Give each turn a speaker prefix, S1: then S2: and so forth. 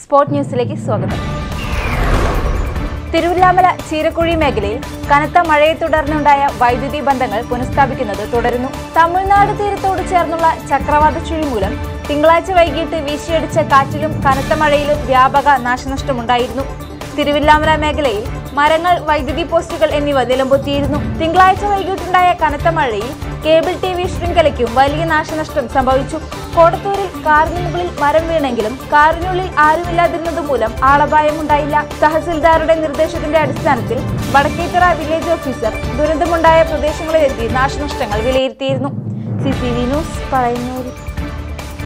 S1: sport ന്യൂസിലേക്ക് സ്വാഗതം തിരുവല്ലാമല ചീരക്കുഴി മേഖലയിൽ കനത്ത മഴയെ തുടർന്നുണ്ടായ വൈദ്യുതി ബന്ധങ്ങൾ പുനഃസ്ഥാപിക്കുന്നത് തുടരുന്നു തമിഴ്നാട് തീരത്തോട് ചേർന്നുള്ള ചക്രവാത ചുഴി മൂലം തിങ്കളാഴ്ച വൈകിട്ട് വീശിയടിച്ച കാറ്റിലും കനത്ത മഴയിലും വ്യാപക നാശനഷ്ടമുണ്ടായിരുന്നു തിരുവില്ലാമല മേഖലയിൽ മരങ്ങൾ വൈദ്യുതി പോസ്റ്റുകൾ എന്നിവ നിലംപൊത്തിയിരുന്നു തിങ്കളാഴ്ച വൈകിട്ടുണ്ടായ കനത്ത മഴയിൽ കേബിൾ ടി വി ശൃംഖലയ്ക്കും വലിയ നാശനഷ്ടം സംഭവിച്ചു കോടത്തൂരിൽ കാറിന് മുകളിൽ മരം വീണെങ്കിലും കാറിനുള്ളിൽ ആരുമില്ലാതിരുന്നത് മൂലം ആളപായമുണ്ടായില്ല തഹസിൽദാറുടെ നിർദ്ദേശത്തിന്റെ അടിസ്ഥാനത്തിൽ വടക്കേത്തറ വില്ലേജ് ഓഫീസർ ദുരന്തമുണ്ടായ പ്രദേശങ്ങളിലെത്തി നാശനഷ്ടങ്ങൾ വിലയിരുത്തിയിരുന്നു സി സി വി ന്യൂസ് പറയുന്നൂർ